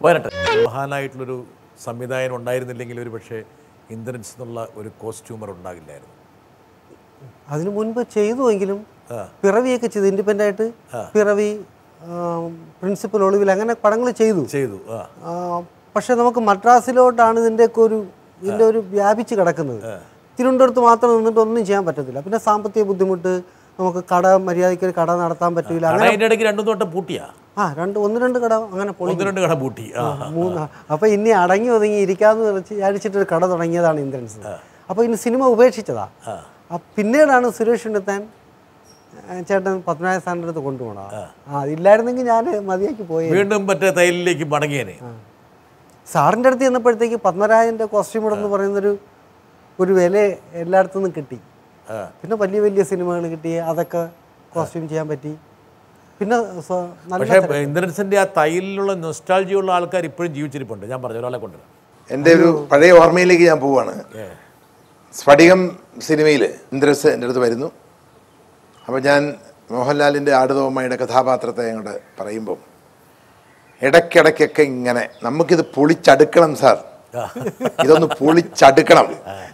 വരട്ടെ മഹാനായിട്ടുള്ളൊരു സംവിധായകൻ ഉണ്ടായിരുന്നില്ലെങ്കിൽ ഒരു പക്ഷേ ഇന്ദ്രൻസ് എന്നുള്ള ഒരു കോസ്റ്റ്യൂമർ ഉണ്ടാകില്ലായിരുന്നു അതിനു മുൻപ് ചെയ്തുവെങ്കിലും പിറവിയൊക്കെ ചെയ്തു ഇൻഡിപെൻഡൻ്റ് ആയിട്ട് പിറവി പ്രിൻസിപ്പൽ ഒളിവിൽ അങ്ങനെ പടങ്ങൾ ചെയ്തു ചെയ്തു ആ ആ, പക്ഷെ നമുക്ക് മദ്രാസിലോട്ടാണ് ഇതിൻ്റെയൊക്കെ ഒരു ഇതിൻ്റെ ഒരു വ്യാപിച്ച് കിടക്കുന്നത് തിരുവനന്തപുരത്ത് മാത്രം നിന്നിട്ട് ഒന്നും ചെയ്യാൻ പറ്റത്തില്ല പിന്നെ സാമ്പത്തിക ബുദ്ധിമുട്ട് നമുക്ക് കട മര്യാദയ്ക്ക് ഒരു കട നടത്താൻ പറ്റില്ല കട അതിൻ്റെ ഇടയ്ക്ക് രണ്ടു തോട്ടം പൂട്ടിയാ ആ രണ്ട് ഒന്ന് രണ്ട് കട അങ്ങനെ പൊളി ഒന്ന് രണ്ട് കട പൂട്ടി ആ മൂന്ന് അപ്പോൾ ഇനി അടങ്ങി ഒതുങ്ങി ഇരിക്കാമെന്ന് വിളിച്ച് വിചാരിച്ചിട്ടൊരു കട തുടങ്ങിയതാണ് ഇന്ദ്രൻസ് അപ്പോൾ ഇനി സിനിമ ഉപേക്ഷിച്ചതാ ആ പിന്നീടാണ് സുരേഷ് ഉണ്ടെത്താൻ ചേട്ടൻ പത്മനാഭ സ്ഥാൻ്റെ അടുത്ത് കൊണ്ടുപോകണം ആ അതില്ലായിരുന്നെങ്കിൽ ഞാൻ മതിയാക്കി പോയി വീണ്ടും മറ്റേ തൈലിലേക്ക് മടങ്ങിയേനെ സാറിൻ്റെ അടുത്ത് ചെന്നപ്പോഴത്തേക്ക് പത്മരാജൻ്റെ കോസ്റ്റ്യൂം എന്ന് പറയുന്നൊരു ഒരു വില എല്ലായിടത്തു നിന്നും കിട്ടി ആ. പിന്നെ വലിയ വലിയ സിനിമകൾ കിട്ടി അതൊക്കെ കോസ്റ്റ്യൂം ചെയ്യാൻ പറ്റി പിന്നെ സ്വ- നല്ല പക്ഷേ ഇന്ദ്രൻസിന്റെ ആ തൈലിലുള്ള നൊസ്റ്റാൾജിയുള്ള ആൾക്കാർ ഇപ്പോഴും ജീവിച്ചിരിപ്പുണ്ട് ഞാൻ പറഞ്ഞു ഒരാളെ കൊണ്ടുവരാം എൻ്റെ ഒരു പഴയ ഓർമ്മയിലേക്ക് ഞാൻ പോവാണ് സ്ഫടികം സിനിമയിൽ ഇന്ദ്രസ് എൻ്റെ അടുത്ത് വരുന്നു അപ്പോൾ ഞാൻ മോഹൻലാലിൻ്റെ ആടുതോമ്മയുടെ കഥാപാത്രത്തെ അങ്ങോട്ട് പറയുമ്പം ഇടയ്ക്കിടയ്ക്കൊക്കെ ഇങ്ങനെ നമുക്കിത് പൊളിച്ചടുക്കണം സാർ ഇതൊന്ന് പൊളിച്ചടുക്കണം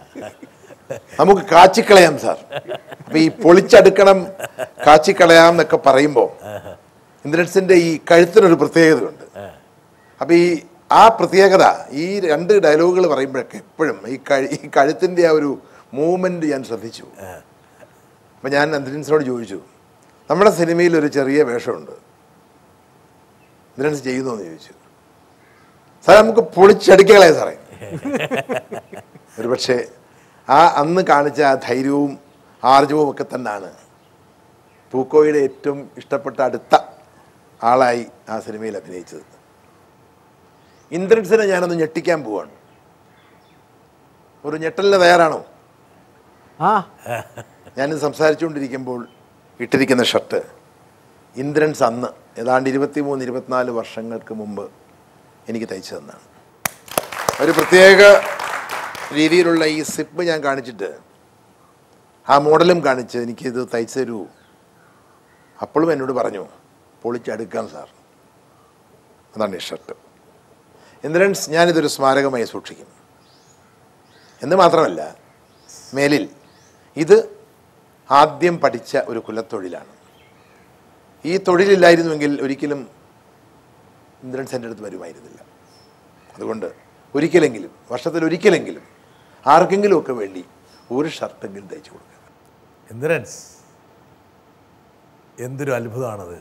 നമുക്ക് കാച്ചിക്കളയാം സാർ അപ്പൊ ഈ പൊളിച്ചടുക്കണം കാച്ചിക്കളയാം എന്നൊക്കെ പറയുമ്പോൾ ഇന്ദ്രൻസിന്റെ ഈ കഴുത്തിനൊരു പ്രത്യേകതയുണ്ട് അപ്പൊ ഈ ആ പ്രത്യേകത ഈ രണ്ട് ഡയലോഗുകൾ പറയുമ്പോഴൊക്കെ എപ്പോഴും ഈ കഴു ഈ കഴുത്തിന്റെ ആ ഒരു മൂവ്മെന്റ് ഞാൻ ശ്രദ്ധിച്ചു അപ്പൊ ഞാൻ ഇന്ദ്രൻസിനോട് ചോദിച്ചു നമ്മുടെ സിനിമയിൽ ഒരു ചെറിയ വേഷമുണ്ട് ഇന്ദ്രൻസ് ചെയ്യുന്നു എന്ന് ചോദിച്ചു സാറേ നമുക്ക് പൊളിച്ചടുക്കളെ സാറേ ഒരു പക്ഷേ ആ അന്ന് കാണിച്ച ആ ധൈര്യവും ആർജവും ഒക്കെ തന്നെയാണ് പൂക്കോയുടെ ഏറ്റവും ഇഷ്ടപ്പെട്ട അടുത്ത ആളായി ആ സിനിമയിൽ അഭിനയിച്ചത് ഇന്ദ്രൻസിനെ ഞാനൊന്ന് ഞെട്ടിക്കാൻ പോവാണ് ഒരു ഞെട്ടലിന് തയ്യാറാണോ ആ ഞാനിത് സംസാരിച്ചുകൊണ്ടിരിക്കുമ്പോൾ ഇട്ടിരിക്കുന്ന ഷർട്ട് ഇന്ദ്രൻസ് അന്ന് ഏതാണ്ട് ഇരുപത്തിമൂന്ന് ഇരുപത്തിനാല് വർഷങ്ങൾക്ക് മുമ്പ് എനിക്ക് തയ്ച്ചു തന്നാണ് ഒരു പ്രത്യേക രീതിയിലുള്ള ഈ സിപ്പ് ഞാൻ കാണിച്ചിട്ട് ആ മോഡലും കാണിച്ച് എനിക്കിത് തയ്ച്ചു തരൂ അപ്പോഴും എന്നോട് പറഞ്ഞു പൊളിച്ചടുക്കാം സാർ അതാണ് ഈ ഷർട്ട് ഇന്ദ്രൻസ് ഞാനിതൊരു സ്മാരകമായി സൂക്ഷിക്കും എന്ന് മാത്രമല്ല മേലിൽ ഇത് ആദ്യം പഠിച്ച ഒരു കുലത്തൊഴിലാണ് ഈ തൊഴിലില്ലായിരുന്നുവെങ്കിൽ ഒരിക്കലും ഇന്ദ്രൻസ് എൻ്റെ അടുത്ത് വരുമായിരുന്നില്ല അതുകൊണ്ട് ഒരിക്കലെങ്കിലും വർഷത്തിൽ ഒരിക്കലെങ്കിലും ആർക്കെങ്കിലുമൊക്കെ വേണ്ടി ഒരു ഷർട്ടെങ്കിലും തയ്ച്ചു കൊടുക്കുക ഇന്ദ്രൻസ് എന്തൊരു അത്ഭുതമാണത്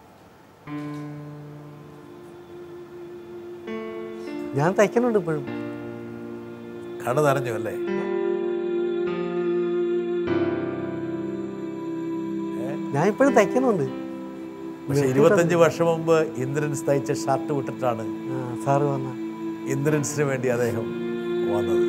ഞാൻ തയ്ക്കുന്നുണ്ട് ഇപ്പോഴും കണ്ണു നിറഞ്ഞു അല്ലേ ഞാൻ ഇപ്പോഴും തയ്ക്കുന്നുണ്ട് പക്ഷെ ഇരുപത്തഞ്ച് വർഷം മുമ്പ് ഇന്ദ്രൻസ് തയ്ച്ച ഷർട്ട് വിട്ടിട്ടാണ് ആ, സാറ് വന്ന ഇന്ദ്രൻസിന് വേണ്ടി അദ്ദേഹം വന്നത്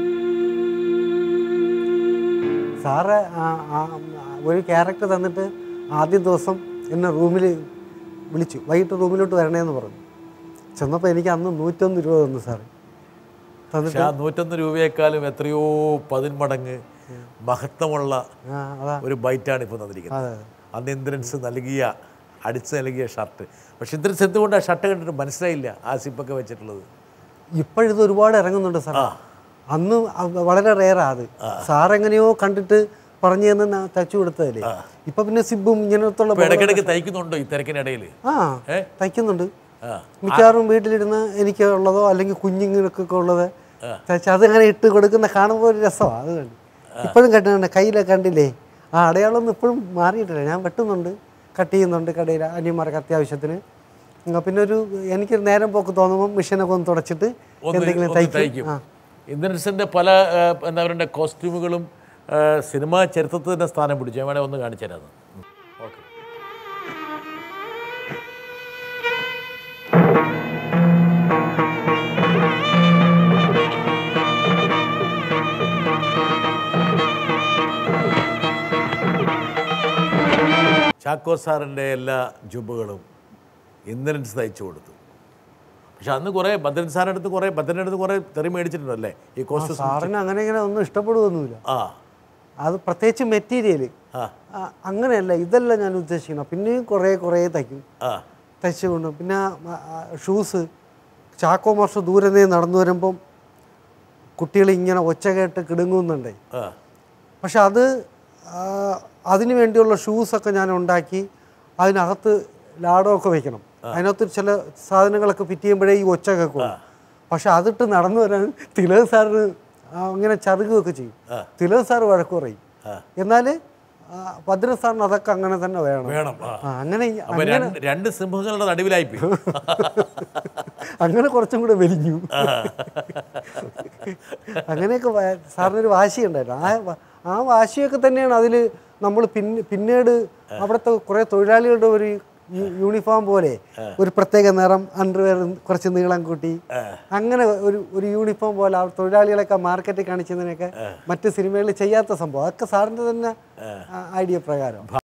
സാറ് ആ- ആ- ഒരു ക്യാരക്ടർ തന്നിട്ട് ആദ്യ ദിവസം എന്നെ റൂമിൽ വിളിച്ചു വൈകിട്ട് റൂമിലോട്ട് വരണേന്ന് പറഞ്ഞു ചെന്നപ്പോൾ എനിക്ക് അന്ന് നൂറ്റൊന്ന് രൂപ തന്നു സാറ് തന്നിട്ട് പക്ഷെ ആ നൂറ്റൊന്ന് രൂപയെക്കാളും എത്രയോ പതിന്മടങ്ങ് മഹത്വമുള്ള ആ അതാ ഒരു ബൈറ്റാണ് ഇപ്പോൾ തന്നിരിക്കുന്നത് അതെ അന്ന് ഇന്ദ്രൻസ് നൽകിയ അടിച്ച് നൽകിയ ഷർട്ട് പക്ഷെ ഇന്ദ്രൻസ് എന്തുകൊണ്ട് ആ ഷർട്ട് കണ്ടിട്ട് മനസ്സിലായില്ല ആ സിപ്പൊക്കെ വെച്ചിട്ടുള്ളത് ഇപ്പോഴിത് ഒരുപാട് ഇറങ്ങുന്നുണ്ട് സാർ അന്ന് അത് വളരെ റെയറാ അത് സാർ എങ്ങനെയോ കണ്ടിട്ട് പറഞ്ഞു തന്നെ ഞാൻ തയ്ച്ചു കൊടുത്തതല്ലേ ഇപ്പൊ പിന്നെ സിബും ഇങ്ങനത്തുള്ള ഇപ്പൊ ഇടയ്ക്കിടയ്ക്ക് തയ്ക്കുന്നുണ്ടോ ഈ തിരക്കിനിടയിൽ ആ തയ്ക്കുന്നുണ്ട് ആ മിക്കവാറും വീട്ടിലിരുന്ന് എനിക്ക് ഉള്ളതോ അല്ലെങ്കിൽ കുഞ്ഞുങ്ങൾക്കൊക്കെ ഉള്ളത് തയ്ച്ച് അതങ്ങനെ ഇട്ട് കൊടുക്കുന്ന കാണുമ്പോൾ ഒരു രസമാണ് അത് കണ്ട് ഇപ്പോഴും കണ്ടുണ്ട് കയ്യിലൊക്കെ കണ്ടില്ലേ ആ അടയാളമൊന്നും ഇപ്പോഴും മാറിയിട്ടില്ല ഞാൻ വെട്ടുന്നുണ്ട് കട്ട് ചെയ്യുന്നുണ്ട് കടയിൽ അനിയന്മാർക്ക് അത്യാവശ്യത്തിന് ഉം, പിന്നെ ഒരു എനിക്ക് നേരം പോക്ക് തോന്നുമ്പോൾ മെഷീനൊക്കെ ഒന്ന് തുടച്ചിട്ട് ഒന്ന് എന്തെങ്കിലും ഒന്ന് തയ്ക്കും തയ്ക്കും ആ ഇന്ദ്രൻസിന്റെ പല ആ, എന്താ പറയുക കോസ്റ്റ്യൂമുകളും ആ, സിനിമാ ചരിത്രത്തിൽ തന്നെ സ്ഥാനം പിടിച്ചു ഞാൻ വേണേൽ ഒന്ന് കാണിച്ചു തരാം ഓക്കെ ചാക്കോ സാറിൻ്റെ എല്ലാ ജുബുകളും ഇന്ദ്രൻസ് തയ്ച്ചു കൊടുത്തു പക്ഷെ അന്ന് കുറേ ഭദ്രൻ സാറിൻ്റെ അടുത്ത് കുറേ ഭദ്രൻ്റെ അടുത്ത് കുറേ തെറി മേടിച്ചിട്ടുണ്ടല്ലേ ഈ കോസ്റ്റ്യൂം സാറിന് അങ്ങനെ ഇങ്ങനെ ഒന്നും ഇഷ്ടപ്പെടുകയൊന്നുമില്ല ആ അത് പ്രത്യേകിച്ച് മെറ്റീരിയൽ ആ അങ്ങനെയല്ല ഇതല്ല ഞാൻ ഉദ്ദേശിക്കുന്നത് പിന്നെയും കുറേ കുറേ തയ്ക്കും ആ തയ്ച്ച് കൊണ്ട് പിന്നെ ഷൂസ് ചാക്കോ മാസ്റ്റർ ദൂരെ നിന്ന് നടന്നു വരുമ്പം കുട്ടികൾ ഇങ്ങനെ ഒച്ച കേട്ട് കിടുങ്ങുന്നുണ്ടേ ആ പക്ഷെ അത് ആ, അതിന് വേണ്ടിയുള്ള ഷൂസൊക്കെ ഞാൻ ഉണ്ടാക്കി അതിനകത്ത് ലാടമൊക്കെ വെക്കണം അതിനകത്ത് ചില സാധനങ്ങളൊക്കെ ഫിറ്റ് ചെയ്യുമ്പോഴേ ഈ ഒച്ച കേൾക്കും പക്ഷെ അതിട്ട് നടന്നു വരാൻ തിലക് സാറിന് ആ, അങ്ങനെ ചറുകുകയൊക്കെ ചെയ്യും തിലക് സാറ് വഴക്ക് പറയും എന്നാൽ ഭദ്രൻ സാറിന് അതൊക്കെ അങ്ങനെ തന്നെ വേണം വേണം ആ ആ, അങ്ങനെ ഈ- അപ്പൊ രണ്ട് രണ്ട് സിംഹങ്ങളുടെ നടുവിലായിപ്പോയി അങ്ങനെ കുറച്ചും കൂടെ വലിഞ്ഞു അങ്ങനെയൊക്കെ വ- സാറിനൊരു വാശിയുണ്ടായിരുന്നു ആ വ- ആ വാശിയൊക്കെ തന്നെയാണ് അതിൽ നമ്മൾ പിന്നെ പിന്നീട് അവിടുത്തെ കുറേ തൊഴിലാളികളുടെ ഒരു യു- യൂണിഫോം പോലെ ഒരു പ്രത്യേക നിറം അണ്ടർവെയർ കുറച്ച് നീളം കൂട്ടി അങ്ങനെ ഒരു ഒരു യൂണിഫോം പോലെ ആ തൊഴിലാളികളൊക്കെ മാർക്കറ്റിൽ കാണിച്ചതിനൊക്കെ മറ്റ് സിനിമകളിൽ ചെയ്യാത്ത സംഭവം അതൊക്കെ സാറിൻ്റെ തന്നെ ഐഡിയ പ്രകാരം